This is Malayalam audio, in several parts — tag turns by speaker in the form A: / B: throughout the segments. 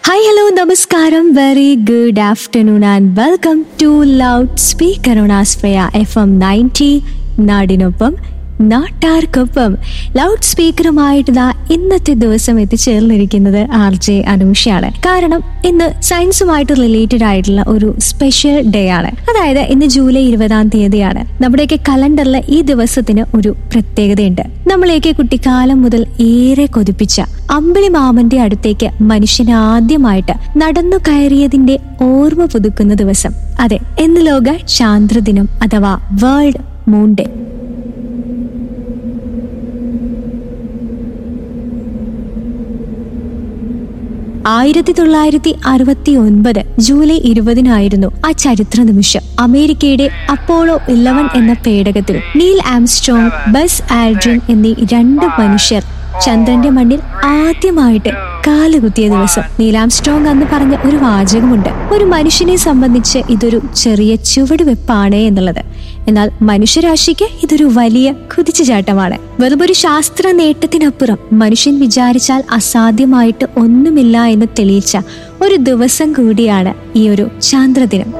A: ഹായ് ഹലോ നമസ്കാരം very good afternoon and welcome to loud speaker on ആസ്പ്രയ എഫ് എം നയൻറ്റി നാടിനൊപ്പം നാട്ടാർക്കൊപ്പം ലൗഡ് സ്പീക്കറുമായിട്ട് ദാ ഇന്നത്തെ ദിവസം എത്തിച്ചേർന്നിരിക്കുന്നത് ആർ ജെ അനൂഷയാണ് കാരണം ഇന്ന് സയൻസുമായിട്ട് റിലേറ്റഡ് ആയിട്ടുള്ള ഒരു സ്പെഷ്യൽ ഡേ ആണ് അതായത് ഇന്ന് ജൂലൈ ഇരുപതാം തീയതിയാണ് നമ്മുടെയൊക്കെ കലണ്ടറിൽ ഈ ദിവസത്തിന് ഒരു പ്രത്യേകതയുണ്ട് നമ്മളെയൊക്കെ കുട്ടിക്കാലം മുതൽ ഏറെ കൊതിപ്പിച്ച അമ്പിളി മാമന്റെ അടുത്തേക്ക് മനുഷ്യൻ ആദ്യമായിട്ട് നടന്നു കയറിയതിന്റെ ഓർമ്മ പുതുക്കുന്ന ദിവസം അതെ എന്ന് ലോക ചാന്ദ്രദിനം അഥവാ വേൾഡ് മൂൺ ഡേ ആയിരത്തി തൊള്ളായിരത്തി അറുപത്തി ഒൻപത് ജൂലൈ ഇരുപതിനായിരുന്നു ആ ചരിത്ര നിമിഷം അമേരിക്കയുടെ അപ്പോളോ ഇലവൻ എന്ന പേടകത്തിൽ നീൽ ആംസ്ട്രോങ് ബസ് ആൽഡ്രിൻ എന്നീ രണ്ട് മനുഷ്യർ ചന്ദ്രന്റെ മണ്ണിൽ ആദ്യമായിട്ട് കാലുകുത്തിയ ദിവസം നീലാംസ്ട്രോങ് അന്ന് പറഞ്ഞ ഒരു വാചകമുണ്ട് ഒരു മനുഷ്യനെ സംബന്ധിച്ച് ഇതൊരു ചെറിയ ചുവടുവെപ്പാണ് എന്നുള്ളത് എന്നാൽ മനുഷ്യരാശിക്ക് ഇതൊരു വലിയ കുതിച്ചുചാട്ടമാണ് വെറും ഒരു ശാസ്ത്ര നേട്ടത്തിനപ്പുറം മനുഷ്യൻ വിചാരിച്ചാൽ അസാധ്യമായിട്ട് ഒന്നുമില്ല എന്ന് തെളിയിച്ച ഒരു ദിവസം കൂടിയാണ് ഈ ഒരു ചാന്ദ്രദിനം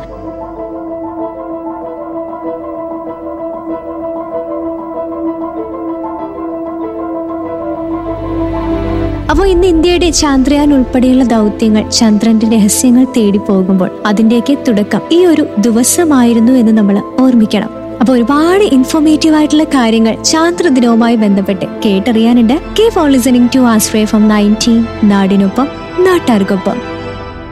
A: അപ്പോൾ ഇന്ന് ഇന്ത്യയുടെ ചന്ദ്രയാൻ ഉൾപ്പെടെയുള്ള ദൗത്യങ്ങൾ ചന്ദ്രന്റെ രഹസ്യങ്ങൾ തേടി പോകുമ്പോൾ അതിന്റെയൊക്കെ തുടക്കം ഈ ഒരു ദിവസമായിരുന്നു എന്ന് നമ്മൾ ഓർമ്മിക്കണം അപ്പോൾ ഒരുപാട് ഇൻഫോർമേറ്റീവ് ആയിട്ടുള്ള കാര്യങ്ങൾ ചാന്ദ്രദിനവുമായി ബന്ധപ്പെട്ട് കേട്ടറിയാനുണ്ട് കീപ് ഓൺ ലിസണിംഗ് ടു ആസ്ട്രേ ഫ്രം നയൻറ്റീൻ നാടിനൊപ്പം നാട്ടാർക്കൊപ്പം